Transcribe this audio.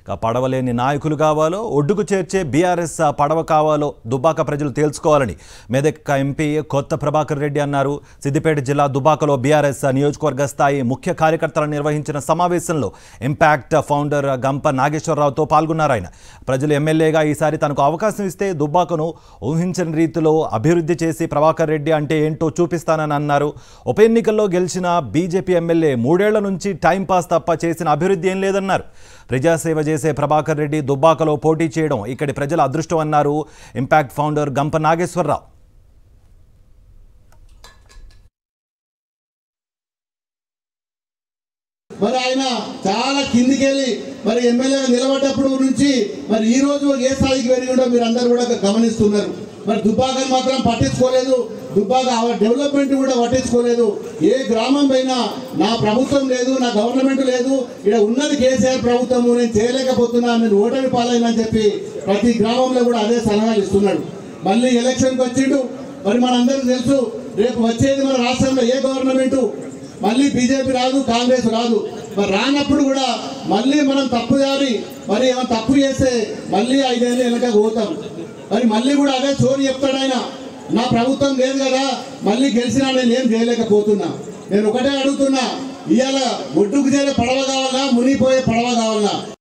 ఇక పడవలేని నాయకులు కావాలో ఒడ్డుకు చేర్చే బీఆర్ఎస్ పడవ కావాలో దుబ్బాక ప్రజలు తేల్చుకోవాలని మెదక్ ఎంపీ కొత్త ప్రభాకర్ రెడ్డి అన్నారు సిద్దిపేట జిల్లా దుబ్బాకలో బీఆర్ఎస్ నియోజకవర్గ స్థాయి ముఖ్య కార్యకర్తలు నిర్వహించిన సమావేశంలో ఇంపాక్ట్ ఫౌండర్ గంప నాగేశ్వరరావుతో పాల్గొన్నారు ఆయన ప్రజలు ఎమ్మెల్యేగా ఈసారి తనకు అవకాశం ఇస్తే దుబ్బాకను ఊహించని రీతిలో అభివృద్ధి చేసి ప్రభాకర్ రెడ్డి అంటే ఏంటో చూపిస్తానని అన్నారు ఉప ఎన్నికల్లో గెలిచిన బీజేపీ ఎమ్మెల్యే మూడేళ్ల నుంచి టైంపాస్ తప్ప చేసిన అభివృద్ధి ఏం లేదన్నారు ప్రజాసేవ చేసే ప్రభాకర్ రెడ్డి దుబ్బాకలో పోటీ చేయడం ఇక్కడి ప్రజల అదృష్టం అన్నారు ఇంపాక్ట్ ఫౌండర్ గంప నాగేశ్వరరావు మరి ఆయన చాలా కిందికెళ్ళి మరి ఎమ్మెల్యేగా నిలబడ్డప్పుడు నుంచి మరి ఈ రోజు ఏ స్థాయికి పెరిగిండో మీరు అందరూ కూడా గమనిస్తున్నారు మరి దుబ్బాకని మాత్రం పట్టించుకోలేదు దుబ్బాక ఆ డెవలప్మెంట్ కూడా పట్టించుకోలేదు ఏ గ్రామం పైన నా ప్రభుత్వం లేదు నా గవర్నమెంట్ లేదు ఇక్కడ ఉన్నది కేసీఆర్ ప్రభుత్వము నేను చేయలేకపోతున్నా నేను ఓటమి పాలైనా అని చెప్పి ప్రతి గ్రామంలో కూడా అదే సలహాలు ఇస్తున్నాడు మళ్ళీ ఎలక్షన్కి వచ్చిండు మరి మనందరికీ తెలుసు రేపు వచ్చేది మన రాష్ట్రంలో ఏ గవర్నమెంట్ మళ్ళీ బీజేపీ రాదు కాంగ్రెస్ రాదు మరి రానప్పుడు కూడా మళ్ళీ మనం తప్పు దారి మరి ఏమైనా తప్పు చేస్తే మళ్ళీ ఐదేళ్ళు వెనక పోతాం మరి మళ్ళీ కూడా అదే చోరీ చెప్తాడు ఆయన నా ప్రభుత్వం లేదు కదా మళ్ళీ గెలిచినా నేను ఏం చేయలేకపోతున్నా నేను ఒకటే అడుగుతున్నా ఇవాళ ఒడ్డుకు చేరే పడవ కావాలా మునిగిపోయే పడవ కావాలా